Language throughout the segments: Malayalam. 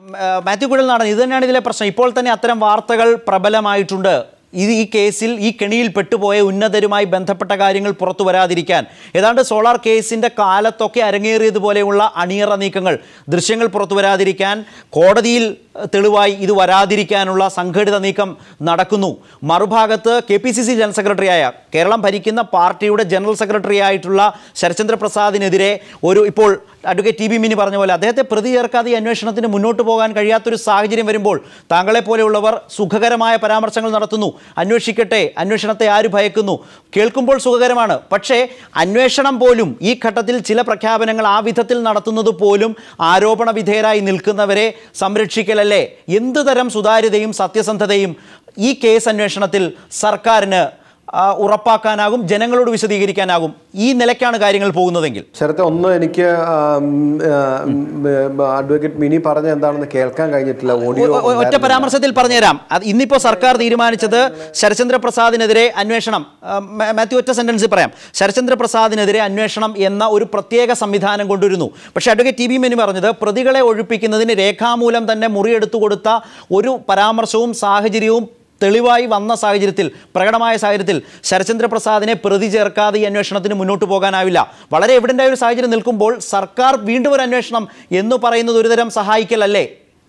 ആ, മാത്യു കുഴൽനാടൻ ഇത് തന്നെയാണ് ഇതിലെ പ്രശ്നം ഇപ്പോൾ തന്നെ അത്തരം വാർത്തകൾ പ്രബലമായിട്ടുണ്ട് ഇത് ഈ കേസിൽ ഈ കെണിയിൽ പെട്ടുപോയ ഉന്നതരുമായി ബന്ധപ്പെട്ട കാര്യങ്ങൾ പുറത്തു വരാതിരിക്കാൻ ഏതാണ്ട് സോളാർ കേസിന്റെ കാലത്തൊക്കെ അരങ്ങേറിയതുപോലെയുള്ള അണിയറ നീക്കങ്ങൾ ദൃശ്യങ്ങൾ പുറത്തു വരാതിരിക്കാൻ കോടതിയിൽ ഏഹ്, തെളിവായി ഇത് വരാതിരിക്കാനുള്ള സംഘടിത നീക്കം നടക്കുന്നു മറുഭാഗത്ത് K P C C general സെക്രട്ടറിയായ കേരളം ഭരിക്കുന്ന പാർട്ടിയുടെ ജനറൽ സെക്രട്ടറി ആയിട്ടുള്ള ശരചന്ദ്ര പ്രസാദിനെതിരെ ഒരു ഇപ്പോൾ അഡ്വക്കേറ്റ് ടി ബി മിനി പറഞ്ഞ പോലെ അദ്ദേഹത്തെ പ്രതി ചേർക്കാതെ ഈ അന്വേഷണത്തിന് മുന്നോട്ട് പോകാൻ കഴിയാത്തൊരു സാഹചര്യം വരുമ്പോൾ താങ്കളെ പോലെയുള്ളവർ സുഖകരമായ പരാമർശങ്ങൾ നടത്തുന്നു അന്വേഷിക്കട്ടെ അന്വേഷണത്തെ ആര് ഭയക്കുന്നു കേൾക്കുമ്പോൾ സുഖകരമാണ് പക്ഷേ അന്വേഷണം പോലും ഈ ഘട്ടത്തിൽ ചില പ്രഖ്യാപനങ്ങൾ ആ വിധത്തിൽ നടത്തുന്നത് പോലും ആരോപണ വിധേയരായി നിൽക്കുന്നവരെ സംരക്ഷിക്കലല്ലേ എന്ത് തരം സുതാര്യതയും സത്യസന്ധതയും ഈ കേസ് അന്വേഷണത്തിൽ സർക്കാരിന് ആ, ഉറപ്പാക്കാനാകും ജനങ്ങളോട് വിശദീകരിക്കാനാകും ഈ നിലയ്ക്കാണ് കാര്യങ്ങൾ പോകുന്നതെങ്കിൽ ശരത്തെ ഒന്ന് എനിക്ക് ആം, ആം, അഡ്വക്കേറ്റ് മിനി പറഞ്ഞ എന്താണെന്ന് കേൾക്കാൻ കഴിഞ്ഞിട്ടില്ല ഓഡിയോ ഒ- ഒ- ഒറ്റ പരാമർശത്തിൽ പറഞ്ഞുതരാം അത് ഇന്നിപ്പോ സർക്കാർ തീരുമാനിച്ചത് ശരചന്ദ്ര പ്രസാദിനെതിരെ അന്വേഷണം ആ, മാ- മാത്യു ഒറ്റ സെന്റൻസിൽ പറയാം ശരചന്ദ്ര പ്രസാദിനെതിരെ അന്വേഷണം എന്ന ഒരു പ്രത്യേക സംവിധാനം കൊണ്ടുവരുന്നു പക്ഷേ അഡ്വക്കേറ്റ് ടി ബി മെനി പറഞ്ഞത് പ്രതികളെ ഒഴിപ്പിക്കുന്നതിന് രേഖാമൂലം തന്നെ മുറിയെടുത്തു കൊടുത്ത ഒരു പരാമർശവും സാഹചര്യവും തെളിവായി വന്ന സാഹചര്യത്തിൽ പ്രകടമായ സാഹചര്യത്തിൽ ശരചന്ദ്ര പ്രസാദിനെ പ്രതി ചേർക്കാതെ ഈ അന്വേഷണത്തിന് മുന്നോട്ട് പോകാനാവില്ല വളരെ എവിഡൻ്റായ ഒരു സാഹചര്യം നിൽക്കുമ്പോൾ സർക്കാർ വീണ്ടും ഒരു അന്വേഷണം എന്ന് പറയുന്നത് ഒരുതരം സഹായിക്കലല്ലേ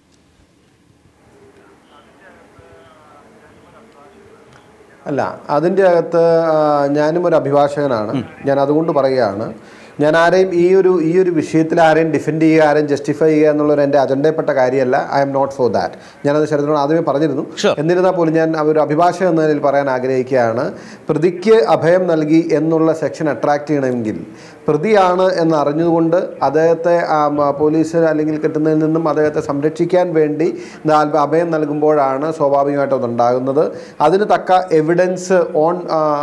അല്ല അതിൻ്റെ അകത്ത് ആ, ഞാനും ഒരു അഭിഭാഷകനാണ് ഞാൻ അതുകൊണ്ട് പറയുകയാണ് ഞാൻ ആരെയും ഈ ഒരു ഈ ഒരു വിഷയത്തിൽ ആരെയും ഡിഫെൻഡ് ചെയ്യുക ആരെയും ജസ്റ്റിഫൈ ചെയ്യുക എന്നുള്ളൊരു എൻ്റെ അജണ്ടയിൽപ്പെട്ട കാര്യമല്ല I M not for that ഞാനത് ശരത്തിനോട് ആദ്യമേ പറഞ്ഞിരുന്നു Sure. എന്നിരുന്നാൽ പോലും ഞാൻ ഒരു അഭിഭാഷകൻ എന്ന നിലയിൽ പറയാൻ ആഗ്രഹിക്കുകയാണ് പ്രതിക്ക് അഭയം നൽകി എന്നുള്ള സെക്ഷൻ അട്രാക്ട് ചെയ്യണമെങ്കിൽ പ്രതിയാണ് എന്ന് അറിഞ്ഞുകൊണ്ട് അദ്ദേഹത്തെ ആ, മ, പോലീസ് അല്ലെങ്കിൽ കിട്ടുന്നതിൽ നിന്നും അദ്ദേഹത്തെ സംരക്ഷിക്കാൻ വേണ്ടി നാൽ- അഭയം നൽകുമ്പോഴാണ് സ്വാഭാവികമായിട്ടും അതുണ്ടാകുന്നത് അതിന് തക്ക എവിഡൻസ് ഓൺ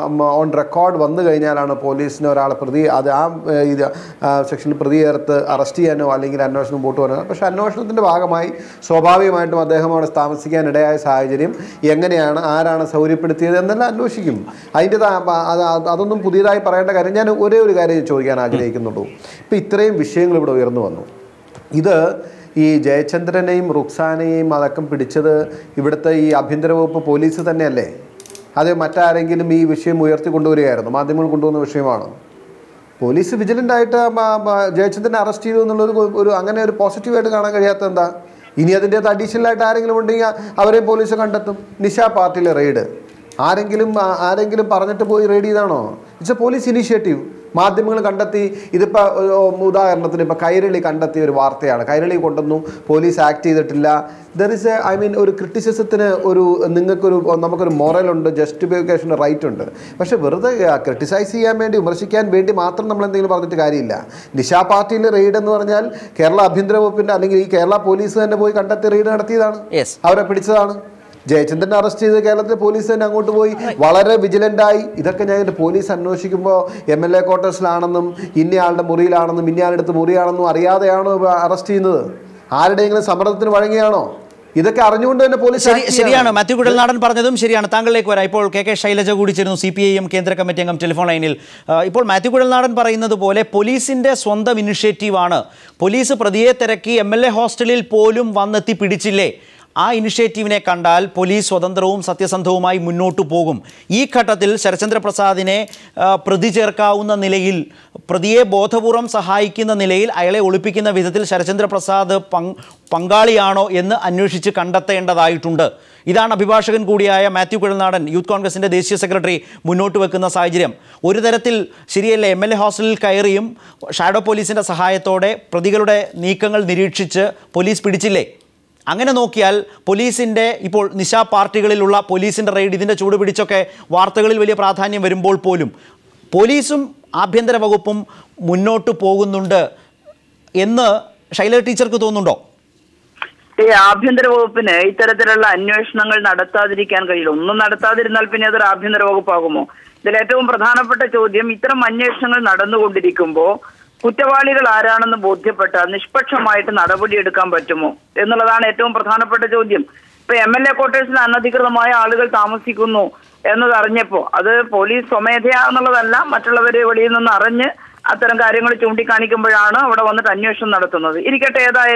ഓൺ റെക്കോർഡ് വന്നു കഴിഞ്ഞാലാണ് പോലീസിന് ഒരാളെ പ്രതി അത് ആ ഏ, ഇത് സെക്ഷനിൽ പ്രതി ചേർത്ത് അറസ്റ്റ് ചെയ്യാനോ അല്ലെങ്കിൽ അന്വേഷണം മുമ്പോട്ട് പോകാനോ പക്ഷേ അന്വേഷണത്തിൻ്റെ ഭാഗമായി സ്വാഭാവികമായിട്ടും അദ്ദേഹം അവിടെ താമസിക്കാൻ ഇടയായ സാഹചര്യം എങ്ങനെയാണ് ആരാണ് സൗകര്യപ്പെടുത്തിയത് എന്നെല്ലാം അന്വേഷിക്കും അതിൻ്റെ അതൊന്നും പുതിയതായി പറയേണ്ട കാര്യം ഞാൻ ഒരേ ഒരു കാര്യം ചോദിക്കാൻ ആഗ്രഹിക്കുന്നുള്ളൂ ഇപ്പം ഇത്രയും വിഷയങ്ങൾ ഇവിടെ ഉയർന്നു വന്നു ഇത് ഈ ജയചന്ദ്രനെയും റുക്സാനെയും അടക്കം പിടിച്ചത് ഇവിടുത്തെ ഈ ആഭ്യന്തര വകുപ്പ് പോലീസ് തന്നെയല്ലേ അത് മറ്റാരെങ്കിലും ഈ വിഷയം ഉയർത്തി കൊണ്ടുവരികയായിരുന്നു മാധ്യമങ്ങൾ കൊണ്ടുവന്ന വിഷയമാണ് പോലീസ് വിജിലൻ്റ് ആയിട്ട് മ- മ- ജയചന്ദ്രനെ അറസ്റ്റ് ചെയ്തു എന്നുള്ളത് ഒരു- ഒരു അങ്ങനെ ഒരു പോസിറ്റീവായിട്ട് കാണാൻ കഴിയാത്ത എന്താ ഇനി അതിൻ്റെ അകത്ത് അഡീഷണൽ ആയിട്ട് ആരെങ്കിലും ഉണ്ടെങ്കിൽ അവരെ പോലീസ് കണ്ടെത്തും നിശ പാർട്ടിയിലെ റെയ്ഡ് ആരെങ്കിലും ആ- ആരെങ്കിലും പറഞ്ഞിട്ട് പോയി റെയ്ഡ് ചെയ്താണോ ഇറ്റ്സ് എ പോലീസ് ഇനീഷ്യേറ്റീവ് മാധ്യമങ്ങൾ കണ്ടെത്തി ഇതിപ്പോൾ ഉദാഹരണത്തിന് ഇപ്പോൾ കൈരളി കണ്ടെത്തിയ ഒരു വാർത്തയാണ് കൈരളി കൊണ്ടുവന്നു പോലീസ് ആക്ട് ചെയ്തിട്ടില്ല there is a I mean ഒരു ക്രിറ്റിസിസത്തിന് ഒരു നിങ്ങൾക്കൊരു നമുക്കൊരു മോറലുണ്ട് ജസ്റ്റിഫിക്കേഷൻ്റെ റൈറ്റ് ഉണ്ട് പക്ഷേ വെറുതെ ക്രിട്ടിസൈസ് ചെയ്യാൻ വേണ്ടി വിമർശിക്കാൻ വേണ്ടി മാത്രം നമ്മൾ എന്തെങ്കിലും പറഞ്ഞിട്ട് കാര്യമില്ല നിശ പാർട്ടിയിലെ റെയ്ഡ് എന്ന് പറഞ്ഞാൽ കേരള ആഭ്യന്തര വകുപ്പിൻ്റെ അല്ലെങ്കിൽ ഈ കേരള പോലീസ് തന്നെ പോയി കണ്ടെത്തി റെയ്ഡ് നടത്തിയതാണ് Yes. അവരെ പിടിച്ചതാണ് ജയചന്ദ്രനെ അറസ്റ്റ് ചെയ്ത് കേരളത്തിലെ പോലീസ് തന്നെ അങ്ങോട്ട് പോയി വളരെ വിജിലന്റ് ആയി ഇതൊക്കെ ഞാൻ എൻ്റെ പോലീസ് അന്വേഷിക്കുമ്പോൾ എം എൽ എ ക്വാർട്ടേഴ്സിലാണെന്നും ഇന്നയാളുടെ മുറിയിലാണെന്നും ഇന്നയാളുടെ മുറിയാണെന്നും അറിയാതെയാണോ അറസ്റ്റ് ചെയ്യുന്നത് ആരുടെയെങ്കിലും സമ്മർദ്ദത്തിന് വഴങ്ങിയാണോ ഇതൊക്കെ അറിഞ്ഞുകൊണ്ട് തന്നെ പോലീസ് ശരി act ശരിയാണ് ചെയ്യണം. മാത്യു കുഴൽനാടൻ പറഞ്ഞതും ശരിയാണ് താങ്കളിലേക്ക് വരാം ഇപ്പോൾ കെ കെ ശൈലജ കൂടി ചേരുന്നു സി പി ഐ എം കേന്ദ്ര കമ്മിറ്റി അംഗം ടെലിഫോൺ ലൈനിൽ ആ, ഇപ്പോൾ മാത്യു കുഴൽനാടൻ പറയുന്നത് പോലെ പോലീസിന്റെ സ്വന്തം ഇനിഷ്യേറ്റീവാണ് പോലീസ് പ്രതിയെ തിരക്കി എം എൽ എ ഹോസ്റ്റലിൽ പോലും വന്നെത്തി പിടിച്ചില്ലേ ആ ഇനിഷ്യേറ്റീവിനെ കണ്ടാൽ പോലീസ് സ്വതന്ത്രവും സത്യസന്ധവുമായി മുന്നോട്ടു പോകും ഈ ഘട്ടത്തിൽ ശരചന്ദ്ര പ്രസാദിനെ ആ, പ്രതി ചേർക്കാവുന്ന നിലയിൽ പ്രതിയെ ബോധപൂർവം സഹായിക്കുന്ന നിലയിൽ അയാളെ ഒളിപ്പിക്കുന്ന വിധത്തിൽ ശരചന്ദ്ര പ്രസാദ് പങ് പങ്കാളിയാണോ എന്ന് അന്വേഷിച്ച് കണ്ടെത്തേണ്ടതായിട്ടുണ്ട് ഇതാണ് അഭിഭാഷകൻ കൂടിയായ മാത്യു കുഴൽനാടൻ യൂത്ത് കോൺഗ്രസിൻ്റെ ദേശീയ സെക്രട്ടറി മുന്നോട്ട് വെക്കുന്ന സാഹചര്യം ഒരു തരത്തിൽ ശരിയല്ലേ എം എൽ എ ഹോസ്റ്റലിൽ കയറിയും ഷാഡോ പോലീസിൻ്റെ സഹായത്തോടെ പ്രതികളുടെ നീക്കങ്ങൾ നിരീക്ഷിച്ച് പോലീസ് പിടിച്ചില്ലേ അങ്ങനെ നോക്കിയാൽ പോലീസിൻ്റെ ഇപ്പോൾ നിശാ പാർട്ടികളിലുള്ള പോലീസിൻ്റെ റെയ്ഡ് ഇതിൻ്റെ ചൂട് പിടിച്ചൊക്കെ വാർത്തകളിൽ വലിയ പ്രാധാന്യം വരുമ്പോൾ പോലും പോലീസും ആഭ്യന്തര വകുപ്പും മുന്നോട്ട് പോകുന്നുണ്ട് എന്ന് ശൈല ടീച്ചർക്ക് തോന്നുന്നുണ്ടോ ഈ ആഭ്യന്തര വകുപ്പിന് ഇത്തരത്തിലുള്ള അന്വേഷണങ്ങൾ നടത്താതിരിക്കാൻ കഴിയില്ല ഒന്നും നടത്താതിരുന്നാൽ പിന്നെ അതൊരു ആഭ്യന്തര വകുപ്പാകുമോ ഇതിൽ ഏറ്റവും പ്രധാനപ്പെട്ട ചോദ്യം ഇത്തരം അന്വേഷണങ്ങൾ നടന്നുകൊണ്ടിരിക്കുമ്പോൾ കുറ്റവാളികൾ ആരാണെന്ന് ബോധ്യപ്പെട്ടാൽ നിഷ്പക്ഷമായിട്ട് നടപടിയെടുക്കാൻ പറ്റുമോ എന്നുള്ളതാണ് ഏറ്റവും പ്രധാനപ്പെട്ട ചോദ്യം ഇപ്പൊ എം എൽ എ ക്വാർട്ടേഴ്സിൽ അനധികൃതമായ ആളുകൾ താമസിക്കുന്നു എന്നത് അറിഞ്ഞപ്പോ അത് പോലീസ് സ്വമേധയാ എന്നുള്ളതല്ല മറ്റുള്ളവരെ വെളിയിൽ നിന്ന് അറിഞ്ഞ് അത്തരം കാര്യങ്ങൾ ചൂണ്ടിക്കാണിക്കുമ്പോഴാണ് അവിടെ വന്നിട്ട് അന്വേഷണം നടത്തുന്നത് ഇരിക്കട്ടെ ഏതായാലും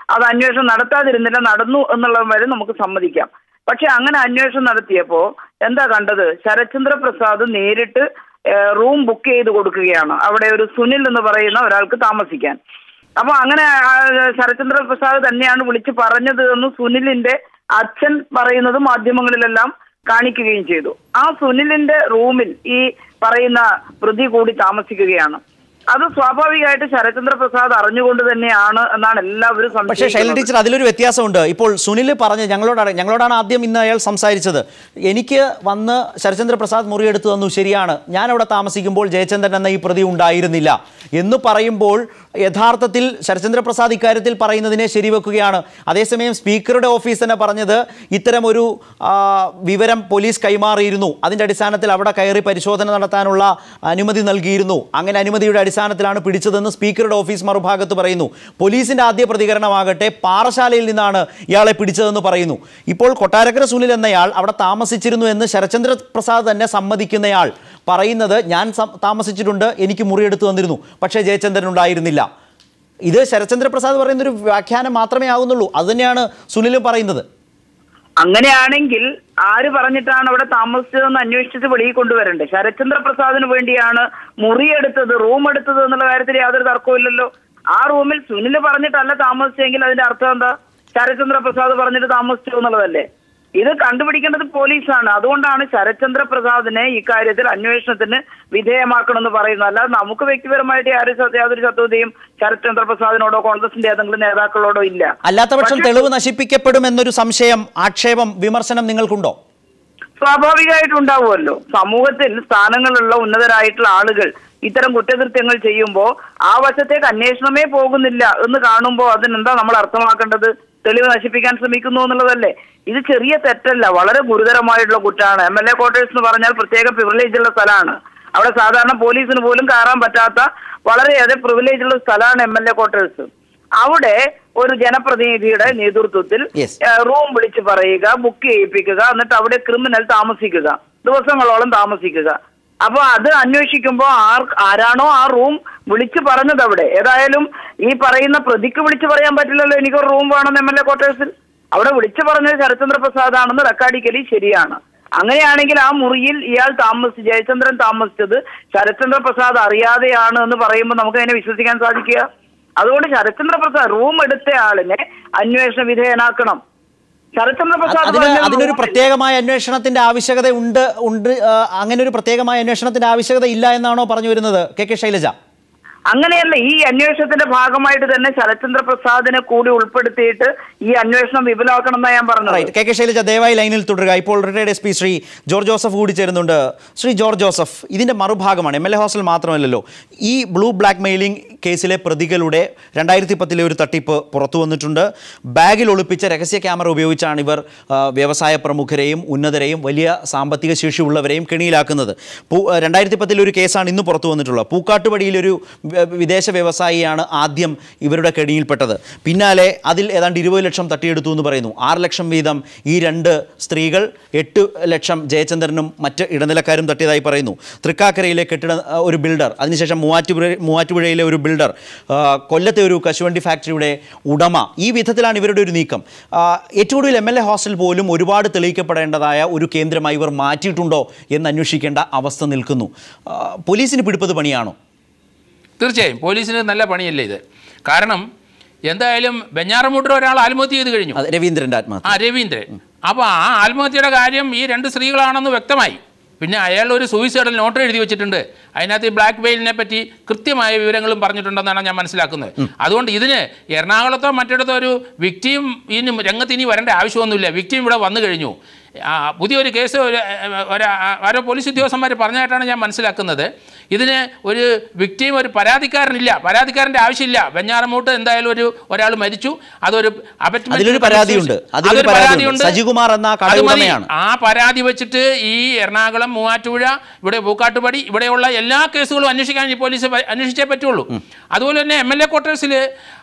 അത് അന്വേഷണം നടത്താതിരുന്നില്ല നടന്നു എന്നുള്ളത് വരെ നമുക്ക് സമ്മതിക്കാം പക്ഷെ അങ്ങനെ അന്വേഷണം നടത്തിയപ്പോ എന്താ കണ്ടത് ശരത്ചന്ദ്ര പ്രസാദ് നേരിട്ട് ഏഹ്, റൂം ബുക്ക് ചെയ്ത് കൊടുക്കുകയാണ് അവിടെ ഒരു സുനിൽ എന്ന് പറയുന്ന ഒരാൾക്ക് താമസിക്കാൻ അപ്പൊ അങ്ങനെ ആ, ശരത്ചന്ദ്ര പ്രസാദ് തന്നെയാണ് വിളിച്ച് പറഞ്ഞത് എന്ന് സുനിലിന്റെ അച്ഛൻ പറയുന്നത് മാധ്യമങ്ങളിലെല്ലാം കാണിക്കുകയും ചെയ്തു ആ സുനിലിന്റെ റൂമിൽ ഈ പറയുന്ന പ്രതി കൂടി താമസിക്കുകയാണ് അത് സ്വാഭാവികമായിട്ട് ശരത്ചന്ദ്ര പ്രസാദ് അറിഞ്ഞുകൊണ്ട് തന്നെയാണ് എന്നാണ് എല്ലാവരും പക്ഷേ ശൈല സംശയിക്കുന്നത് ടീച്ചർ അതിലൊരു വ്യത്യാസമുണ്ട് ഇപ്പോൾ സുനിൽ പറഞ്ഞ് ഞങ്ങളോടാണ് ഞങ്ങളോടാണ് ആദ്യം ഇന്ന് അയാൾ സംസാരിച്ചത് എനിക്ക് വന്ന് ശരചന്ദ്ര പ്രസാദ് മുറിയെടുത്തു തന്നു ശരിയാണ് ഞാൻ അവിടെ താമസിക്കുമ്പോൾ ജയചന്ദ്രൻ എന്ന ഈ പ്രതി ഉണ്ടായിരുന്നില്ല എന്ന് പറയുമ്പോൾ യഥാർത്ഥത്തിൽ ശരചന്ദ്ര പ്രസാദ് ഇക്കാര്യത്തിൽ പറയുന്നതിനെ ശരിവെക്കുകയാണ് അതേസമയം സ്പീക്കറുടെ ഓഫീസ് തന്നെ പറഞ്ഞത് ഇത്തരം ഒരു ആ, വിവരം പോലീസ് കൈമാറിയിരുന്നു അതിൻ്റെ അടിസ്ഥാനത്തിൽ അവിടെ കയറി പരിശോധന നടത്താനുള്ള അനുമതി നൽകിയിരുന്നു അങ്ങനെ അനുമതിയുടെ അടിസ്ഥാനത്തിലാണ് പിടിച്ചതെന്ന് സ്പീക്കറുടെ ഓഫീസ് മറുഭാഗത്ത് പറയുന്നു പോലീസിന്റെ ആദ്യ പ്രതികരണമാകട്ടെ പാറശാലയിൽ നിന്നാണ് ഇയാളെ പിടിച്ചതെന്ന് പറയുന്നു ഇപ്പോൾ കൊട്ടാരക്കര സുനിൽ എന്നയാൾ അവിടെ താമസിച്ചിരുന്നു എന്ന് ശരചന്ദ്ര പ്രസാദ് തന്നെ സമ്മതിക്കുന്നയാൾ പറയുന്നത് ഞാൻ സം- താമസിച്ചിട്ടുണ്ട് എനിക്ക് മുറിയെടുത്ത് തന്നിരുന്നു പക്ഷേ ജയചന്ദ്രൻ ഉണ്ടായിരുന്നില്ല ഇത് ശരചന്ദ്ര പ്രസാദ് പറയുന്ന ഒരു വ്യാഖ്യാനം മാത്രമേ ആകുന്നുള്ളൂ അതുതന്നെയാണ് സുനിലും പറയുന്നത് അങ്ങനെയാണെങ്കിൽ ആര് പറഞ്ഞിട്ടാണ് അവിടെ താമസിച്ചതെന്ന് അന്വേഷിച്ചിട്ട് വെളിയിൽ കൊണ്ടുവരണ്ടേ ശരത്ചന്ദ്ര പ്രസാദിന് വേണ്ടിയാണ് മുറിയെടുത്തത് റൂം എടുത്തത് എന്നുള്ള കാര്യത്തിൽ യാതൊരു തർക്കമില്ലല്ലോ ആ റൂമിൽ സുനിൽ പറഞ്ഞിട്ടല്ല താമസിച്ചെങ്കിൽ അതിന്റെ അർത്ഥം എന്താ ശരത്ചന്ദ്ര പ്രസാദ് പറഞ്ഞിട്ട് താമസിച്ചു എന്നുള്ളതല്ലേ ഇത് കണ്ടുപിടിക്കേണ്ടത് പോലീസാണ് അതുകൊണ്ടാണ് ശരത്ചന്ദ്ര പ്രസാദിനെ ഇക്കാര്യത്തിൽ അന്വേഷണത്തിന് വിധേയമാക്കണമെന്ന് പറയുന്നത് അല്ലാതെ നമുക്ക് വ്യക്തിപരമായിട്ട് യാതൊരു സ- യാതൊരു ശത്രുതയും ശരത്ചന്ദ്ര പ്രസാദിനോടോ കോൺഗ്രസിന്റെ ഏതെങ്കിലും നേതാക്കളോടോ ഇല്ല അല്ലാത്തപക്ഷം പക്ഷേ- തെളിവ് നശിപ്പിക്കപ്പെടും എന്നൊരു സംശയം ആക്ഷേപം വിമർശനം നിങ്ങൾക്കുണ്ടോ സ്വാഭാവികമായിട്ടും ഉണ്ടാവുമല്ലോ സമൂഹത്തിൽ സ്ഥാനങ്ങളുള്ള ഉന്നതരായിട്ടുള്ള ആളുകൾ ഇത്തരം കുറ്റകൃത്യങ്ങൾ ചെയ്യുമ്പോൾ ആ വശത്തേക്ക് അന്വേഷണമേ പോകുന്നില്ല എന്ന് കാണുമ്പോൾ അതിനെന്താ നമ്മൾ അർത്ഥമാക്കേണ്ടത് തെളിവ് നശിപ്പിക്കാൻ ശ്രമിക്കുന്നു എന്നുള്ളതല്ലേ ഇത് ചെറിയ തെറ്റല്ല വളരെ ഗുരുതരമായിട്ടുള്ള കുറ്റമാണ് എം എൽ എ ക്വാർട്ടേഴ്സ് എന്ന് പറഞ്ഞാൽ പ്രത്യേക പ്രിവിലേജ് ഉള്ള സ്ഥലമാണ് അവിടെ സാധാരണ പോലീസിന് പോലും കയറാൻ പറ്റാത്ത വളരെയധികം പ്രിവിലേജ് ഉള്ള സ്ഥലമാണ് എം എൽ എ ക്വാർട്ടേഴ്സ് അവിടെ ഒരു ജനപ്രതിനിധിയുടെ നേതൃത്വത്തിൽ Yes. ഏഹ് റൂം വിളിച്ച് പറയുക ബുക്ക് ചെയ്യിപ്പിക്കുക എന്നിട്ട് അവിടെ ക്രിമിനൽ താമസിക്കുക ദിവസങ്ങളോളം താമസിക്കുക അപ്പൊ അത് അന്വേഷിക്കുമ്പോ ആർ ആരാണോ ആ റൂം വിളിച്ചു പറഞ്ഞത് അവിടെ ഏതായാലും ഈ പറയുന്ന പ്രതിക്ക് വിളിച്ചു പറയാൻ പറ്റില്ലല്ലോ എനിക്കൊരു റൂം വേണം എം എൽ എ ക്വാർട്ടേഴ്സിൽ അവിടെ വിളിച്ചു പറഞ്ഞത് ശരത്ചന്ദ്ര പ്രസാദ് ആണെന്ന് റെക്കാർഡിക്കലി ശരിയാണ് അങ്ങനെയാണെങ്കിൽ ആ മുറിയിൽ ഇയാൾ താമസിച്ച് ജയചന്ദ്രൻ താമസിച്ചത് ശരത്ചന്ദ്ര പ്രസാദ് അറിയാതെയാണ് എന്ന് പറയുമ്പോൾ നമുക്ക് അതിനെ വിശ്വസിക്കാൻ സാധിക്കുക അതുകൊണ്ട് ശരത്ചന്ദ്ര പ്രസാദ് റൂം എടുത്ത ആളിനെ അന്വേഷണ വിധേയനാക്കണം ശരത്ചന്ദ്ര പ്രസാദ് അതിന് പറഞ്ഞ അതിനൊരു റൂമിൽ- പ്രത്യേകമായ അന്വേഷണത്തിന്റെ ആവശ്യകത ഉണ്ട് ഉണ്ട് ആ, അങ്ങനെ ഒരു പ്രത്യേകമായ അന്വേഷണത്തിന്റെ ആവശ്യകത ഇല്ല എന്നാണോ പറഞ്ഞു വരുന്നത് കെ കെ ശൈലജ അങ്ങനെയല്ല ഈ അന്വേഷണത്തിന്റെ ഭാഗമായിട്ട് തന്നെ ശരത്ചന്ദ്ര പ്രസാദിനെ കൂടി ഉൾപ്പെടുത്തിയിട്ട് ഈ അന്വേഷണം വിപുലമാക്കണം എന്നാ ഞാൻ പറഞ്ഞത് റൈറ്റ് കെ കെ ശൈലജ ദയവായി ലൈനിൽ തുടരുക ഇപ്പോൾ retired S P Shri George Joseph കൂടി ചേരുന്നുണ്ട് ശ്രീ ജോർജ് ജോസഫ് ഇതിന്റെ മറുഭാഗമാണ് എം എൽ എ ഹോസ്റ്റൽ മാത്രമല്ലല്ലോ ഈ ബ്ലൂ ബ്ലാക്ക് മെയിലിംഗ് കേസിലെ പ്രതികളുടെ രണ്ടായിരത്തി പത്തിലെ ഒരു തട്ടിപ്പ് പുറത്തു വന്നിട്ടുണ്ട് ബാഗിൽ ഒളിപ്പിച്ച രഹസ്യ ക്യാമറ ഉപയോഗിച്ചാണ് ഇവർ ആ, വ്യവസായ പ്രമുഖരെയും ഉന്നതരെയും വലിയ സാമ്പത്തിക ശേഷിയുള്ളവരെയും കെണിയിലാക്കുന്നത് പൂ രണ്ടായിരത്തി പത്തിലെ ഒരു കേസാണ് ഇന്ന് പുറത്തു വന്നിട്ടുള്ളത് പൂക്കാട്ടുപടിയിലൊരു വ- വിദേശ വ്യവസായിയാണ് ആദ്യം ഇവരുടെ കെണിയിൽപ്പെട്ടത് പിന്നാലെ അതിൽ ഏതാണ്ട് ഇരുപത് ലക്ഷം തട്ടിയെടുത്തു എന്ന് പറയുന്നു ആറ് ലക്ഷം വീതം ഈ രണ്ട് സ്ത്രീകൾ എട്ട് ലക്ഷം ജയചന്ദ്രനും മറ്റ് ഇടനിലക്കാരും തട്ടിയതായി പറയുന്നു തൃക്കാക്കരയിലെ കെട്ടിട ആ, ഒരു ബിൽഡർ അതിനുശേഷം മൂവാറ്റുപുഴ മൂവാറ്റുപുഴയിലെ ഒരു ബിൽഡർ ആ, കൊല്ലത്തെ ഒരു കശുവണ്ടി ഫാക്ടറിയുടെ ഉടമ ഈ വിധത്തിലാണ് ഇവരുടെ ഒരു നീക്കം ആ, ഏറ്റവും കൂടുതൽ എം എൽ എ ഹോസ്റ്റൽ പോലും ഒരുപാട് തെളിയിക്കപ്പെടേണ്ടതായ ഒരു കേന്ദ്രമായി ഇവർ മാറ്റിയിട്ടുണ്ടോ എന്ന് അന്വേഷിക്കേണ്ട അവസ്ഥ നിൽക്കുന്നു ആ, പോലീസിന് പിടിപ്പത് പണിയാണോ തീർച്ചയായും പോലീസിന് നല്ല പണിയല്ലേ ഇത് കാരണം എന്തായാലും ബെഞ്ഞാറമൂട്ടിൽ ഒരാൾ ആത്മഹത്യ ചെയ്ത് കഴിഞ്ഞു അത് രവീന്ദ്രൻ്റെ ആത്മഹത്യ ആ രവീന്ദ്രൻ അപ്പോൾ ആ ആത്മഹത്യയുടെ കാര്യം ഈ രണ്ട് സ്ത്രീകളാണെന്ന് വ്യക്തമായി പിന്നെ അയാൾ ഒരു സൂയിസൈഡൽ നോട്ട് എഴുതി വെച്ചിട്ടുണ്ട് അതിനകത്ത് ഈ ബ്ലാക്ക് മെയിലിനെ പറ്റി കൃത്യമായ വിവരങ്ങളും പറഞ്ഞിട്ടുണ്ടെന്നാണ് ഞാൻ മനസ്സിലാക്കുന്നത് അതുകൊണ്ട് ഇതിന് എറണാകുളത്തോ മറ്റിടത്തോ ഒരു വിക്ടിയും ഇനി രംഗത്ത് ഇനി വരേണ്ട ആവശ്യമൊന്നുമില്ല വിക്ടിയും ഇവിടെ വന്നു കഴിഞ്ഞു ആ, പുതിയൊരു കേസ് ഒരു ഒരു ആരോ പോലീസ് ഉദ്യോഗസ്ഥന്മാർ പറഞ്ഞതായിട്ടാണ് ഞാൻ മനസ്സിലാക്കുന്നത് ഇതിന് ഒരു വ്യക്തിയും ഒരു പരാതിക്കാരനില്ല പരാതിക്കാരൻ്റെ ആവശ്യമില്ല വെഞ്ഞാറമൂട്ട് എന്തായാലും ഒരു ഒരാൾ മരിച്ചു അതൊരു abetment അതിലൊരു പരാതിയുണ്ട്. അതിലൊരു അതൊരു പരാതിയുണ്ട്. പരാതിയുണ്ട്. സജികുമാർ എന്ന അത് മതി. കടയുടമയാണ്. ആ പരാതി വെച്ചിട്ട് ഈ എറണാകുളം മൂവാറ്റുപുഴ ഇവിടെ പൂക്കാട്ടുപടി ഇവിടെയുള്ള എല്ലാ കേസുകളും അന്വേഷിക്കാൻ ഈ പോലീസ് പ- അന്വേഷിച്ചേ പറ്റുള്ളൂ അതുപോലെ തന്നെ എം എൽ എ ക്വാർട്ടേഴ്സിൽ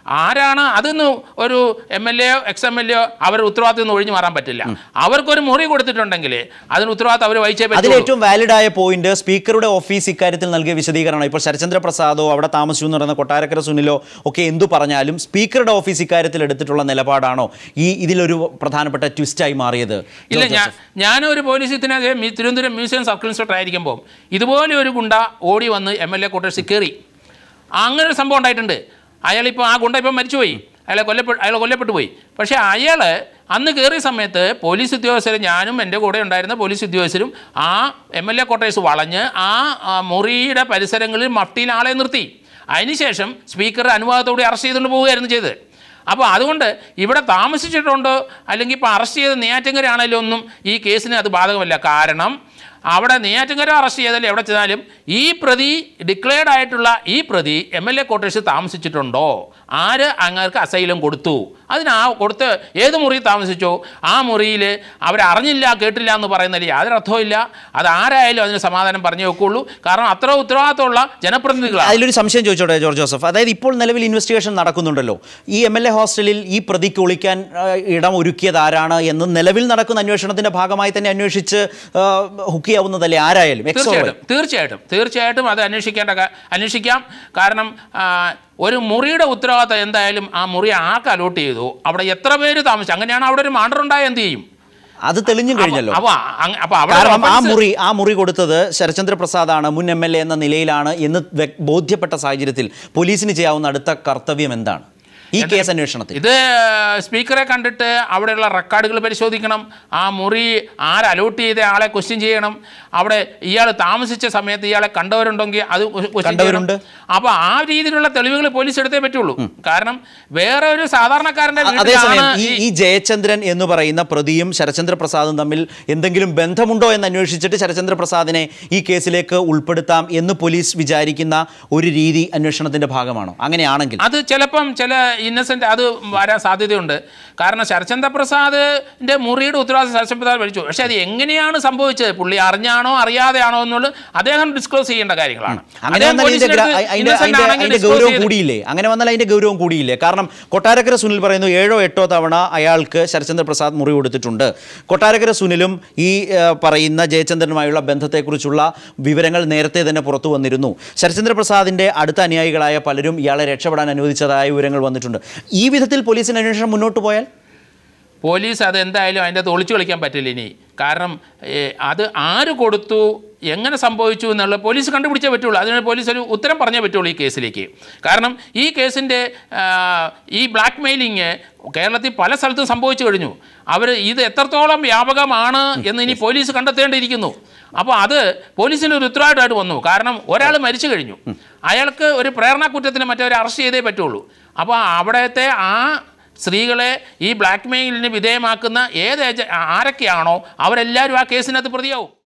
ആരാണ് അതൊന്നും ഒരു എം എൽ എയോ എക്സ് എം എൽ എയോ അവർ ഉത്തരവാദിത്തം നിന്ന് ഒഴിഞ്ഞു മാറാൻ പറ്റില്ല അവർക്കൊരു മുറി കൊടുത്തിട്ടുണ്ടെങ്കിൽ അതിന് ഉത്തരവാദിത്തം അവർ വഹിച്ചേ അതിൽ പറ്റുള്ളൂ ഏറ്റവും വാലിഡ് ആയ പോയിന്റ് സ്പീക്കറുടെ ഓഫീസ് ഇക്കാര്യത്തിൽ നൽകിയ വിശദീകരണമാണ് ഇപ്പോൾ ശരചന്ദ്ര പ്രസാദോ അവിടെ താമസിച്ചു എന്ന് പറയുന്ന കൊട്ടാരക്കര സുനിലോ ഒക്കെ എന്തു പറഞ്ഞാലും സ്പീക്കറുടെ ഓഫീസ് ഇക്കാര്യത്തിൽ എടുത്തിട്ടുള്ള നിലപാടാണോ ഈ ഇതിലൊരു പ്രധാനപ്പെട്ട ട്വിസ്റ്റായി മാറിയത് ഇല്ല ജോർജ് ഞാൻ ഞാനും ഒരു പോലീസ് ഇതിനകത്ത് മി- തിരുവനന്തപുരം മ്യൂസിയം സർക്കിൾ ഇൻസ്പെക്ടർ ആയിരിക്കുമ്പോൾ ഇതുപോലെ ഒരു ഗുണ്ട ഓടി വന്ന് എം എൽ എ ക്വാർട്ടേഴ്സിൽ കയറി അങ്ങനെ ഒരു സംഭവം ഉണ്ടായിട്ടുണ്ട് അയാളിപ്പോൾ ആ ഗുണ്ട ഇപ്പം മരിച്ചുപോയി അയാളെ കൊല്ലപ്പെട്ടു അയാൾ കൊല്ലപ്പെട്ടു പോയി പക്ഷേ അയാൾ അന്ന് കയറിയ സമയത്ത് പോലീസ് ഉദ്യോഗസ്ഥരും ഞാനും എൻ്റെ കൂടെ ഉണ്ടായിരുന്ന പോലീസ് ഉദ്യോഗസ്ഥരും ആ എം എൽ എ ക്വാർട്ടേഴ്സ് വളഞ്ഞ് ആ ആ മുറിയുടെ പരിസരങ്ങളിൽ മഫ്റ്റിയിൽ ആളെ നിർത്തി അതിനുശേഷം സ്പീക്കർ അനുവാദത്തോടെ അറസ്റ്റ് ചെയ്തുകൊണ്ട് പോവുകയായിരുന്നു ചെയ്തത് അപ്പോൾ അതുകൊണ്ട് ഇവിടെ താമസിച്ചിട്ടുണ്ടോ അല്ലെങ്കിൽ ഇപ്പോൾ അറസ്റ്റ് ചെയ്ത നെയ്യാറ്റിങ്കര ആണെങ്കിലും ഒന്നും ഈ കേസിന് അത് ബാധകമല്ല കാരണം അവിടെ നെയ്യാറ്റിങ്കര അറസ്റ്റ് ചെയ്താലും എവിടെ ചെന്നാലും ഈ പ്രതി ഡിക്ലെയർഡ് ആയിട്ടുള്ള ഈ പ്രതി എം എൽ എ ക്വാർട്ടേഴ്സിൽ താമസിച്ചിട്ടുണ്ടോ ആര് അങ്ങർക്ക് അസൈലം കൊടുത്തു അതിന് ആ കൊടുത്ത് ഏത് മുറി താമസിച്ചോ ആ മുറിയിൽ അവരറിഞ്ഞില്ല കേട്ടില്ല എന്ന് പറയുന്നതിൽ യാതൊരു അർത്ഥവും അത് ആരായാലും അതിന് സമാധാനം പറഞ്ഞു വെക്കുള്ളൂ കാരണം അത്ര ഉത്തരവാദിത്തമുള്ള ജനപ്രതിനിധികളാണ് അതിലൊരു സംശയം ചോദിച്ചോട്ടെ ജോർജ് ജോസഫ് അതായത് ഇപ്പോൾ നിലവിൽ ഇൻവെസ്റ്റിഗേഷൻ നടക്കുന്നുണ്ടല്ലോ ഈ എം എൽ എ ഹോസ്റ്റലിൽ ഈ പ്രതിക്ക് ഒളിക്കാൻ ആ, ഇടം ഒരുക്കിയത് ആരാണ് എന്ന് നിലവിൽ നടക്കുന്ന അന്വേഷണത്തിന്റെ ഭാഗമായി തന്നെ അന്വേഷിച്ച് ഹുക്ക് ചെയ്യാവുന്നതല്ലേ ആരായാലും എക്സോ തീർച്ചയായിട്ടും തീർച്ചയായിട്ടും തീർച്ചയായിട്ടും അത് അന്വേഷിക്കേണ്ട കാ- അന്വേഷിക്കാം കാരണം ആ, ഒരു മുറിയുടെ ഉത്തരവാദിത്തം എന്തായാലും ആ മുറി ആർക്ക് അലോട്ട് ചെയ്തു അവിടെ എത്ര പേര് താമസിച്ചു അങ്ങനെയാണ് അവിടെ ഒരു മാണ്ടർ ഉണ്ടായ എന്ത് ചെയ്യും അത് തെളിഞ്ഞും കഴിഞ്ഞല്ലോ അപ്പൊ അങ്ങ- അപ്പൊ അവിടെ കാരണം ആ offense- മുറി ആ മുറി കൊടുത്തത് ശരചന്ദ്ര പ്രസാദാണ് മുൻ എം എൽ എ എന്ന നിലയിലാണ് എന്ന് വ്യക്- ബോധ്യപ്പെട്ട സാഹചര്യത്തിൽ പോലീസിന് ചെയ്യാവുന്ന അടുത്ത കർത്തവ്യം എന്താണ് ഈ കേസ് അന്വേഷണത്തിൽ ഇത് സ്പീക്കറെ കണ്ടിട്ട് അവിടെയുള്ള റെക്കോർഡുകൾ പരിശോധിക്കണം ആ മുറി ആര് അലോട്ട് ചെയ്ത ആളെ ക്വസ്റ്റ്യൻ ചെയ്യണം അവിടെ ഇയാൾ താമസിച്ച സമയത്ത് ഇയാളെ കണ്ടവരുണ്ടെങ്കിൽ അത് ക്വസ്റ്റ്യൻ കണ്ടവരുണ്ട്. അപ്പോൾ ആ രീതിയിലുള്ള തെളിവുകൾ പോലീസ് എടുത്തേ പറ്റുള്ളൂ കാരണം വേറെ ഒരു സാധാരണക്കാരന്റെ അതേസമയം വീട്ടിലാണ് ഈ ഈ- ഈ ജയചന്ദ്രൻ എന്ന് പറയുന്ന പ്രതിയും ശരചന്ദ്ര പ്രസാദും തമ്മിൽ എന്തെങ്കിലും ബന്ധമുണ്ടോ എന്ന് അന്വേഷിച്ചിട്ട് ശരചന്ദ്ര പ്രസാദിനെ ഈ കേസിലേക്ക് ഉൾപ്പെടുത്താം എന്ന് പോലീസ് വിചാരിക്കുന്ന ഒരു രീതി അന്വേഷണത്തിന്റെ ഭാഗമാണോ അങ്ങനെയാണെങ്കിൽ അത് ചിലപ്പം ചില ഇന്നസെന്റ് അത് വരാൻ സാധ്യതയുണ്ട് കാരണം ശരചന്ദ്ര പ്രസാദിന്റെ മുറിയുടെ ഉത്തരവാദിത്വം ശരചന്ദ്ര പ്രസാദ് ഭരിച്ചു പക്ഷെ അത് എങ്ങനെയാണ് സംഭവിച്ചത് പുള്ളി അറിഞ്ഞാണോ അറിയാതെയാണോ എന്നുള്ളത് അദ്ദേഹം ഡിസ്ക്ലോസ് ചെയ്യേണ്ട കാര്യങ്ങളാണ് അങ്ങനെ അദ്ദേഹം വന്നാൽ ഇതിന്റെ ഗ്ര- പോലീസിനടുത്ത് അതിന്റെ innocent അതിന്റെ ആണെങ്കിൽ അതിന്റെ disclose ഗൗരവം ചെയ്ത് കൂടിയില്ലേ അങ്ങനെ വന്നാൽ അതിന്റെ ഗൗരവം കൂടിയില്ലേ കാരണം കൊട്ടാരക്കര സുനിൽ പറയുന്നു ഏഴോ എട്ടോ തവണ അയാൾക്ക് ശരചന്ദ്ര പ്രസാദ് മുറി കൊടുത്തിട്ടുണ്ട് കൊട്ടാരക്കര സുനിലും ഈ ആ, പറയുന്ന ജയചന്ദ്രനുമായുള്ള ബന്ധത്തെക്കുറിച്ചുള്ള വിവരങ്ങൾ നേരത്തെ തന്നെ പുറത്തു വന്നിരുന്നു ശരചന്ദ്ര പ്രസാദിന്റെ അടുത്ത അനുയായികളായ പലരും ഇയാളെ രക്ഷപ്പെടാൻ അനുവദിച്ചതായ വിവരങ്ങൾ വന്നിട്ടുണ്ട് ഈ വിധത്തിൽ പോലീസിന് അന്വേഷണം മുന്നോട്ട് പോയാൽ പോലീസ് അത് എന്തായാലും അതിൻ്റെ അകത്ത് ഒളിച്ചു കളിക്കാൻ പറ്റില്ല ഇനി കാരണം ഏ, അത് ആര് കൊടുത്തു എങ്ങനെ സംഭവിച്ചു എന്നുള്ള പോലീസ് കണ്ടുപിടിച്ചേ പറ്റുള്ളൂ അതിന് പോലീസ് ഒരു ഉത്തരം പറഞ്ഞേ പറ്റുള്ളൂ ഈ കേസിലേക്ക് കാരണം ഈ കേസിൻ്റെ ആ, ഈ ബ്ലാക്ക് മെയിലിങ് കേരളത്തിൽ പല സ്ഥലത്തും സംഭവിച്ചു കഴിഞ്ഞു അവർ ഇത് എത്രത്തോളം വ്യാപകമാണ് എന്ന് ഇനി പോലീസ് കണ്ടെത്തേണ്ടിയിരിക്കുന്നു അപ്പോൾ അത് പോലീസിന് ഒരു ഉത്തരവാദിത്തമായിട്ട് വന്നു കാരണം ഒരാൾ മരിച്ചു കഴിഞ്ഞു അയാൾക്ക് ഒരു പ്രേരണ കുറ്റത്തിന് മറ്റവരെ അറസ്റ്റ് ചെയ്തേ പറ്റുള്ളൂ അപ്പോൾ അവിടത്തെ ആ സ്ത്രീകളെ ഈ ബ്ലാക്ക് മെയിലിന് വിധേയമാക്കുന്ന ഏത് ഏജ ആരൊക്കെയാണോ അവരെല്ലാവരും ആ കേസിനകത്ത് പ്രതിയാവും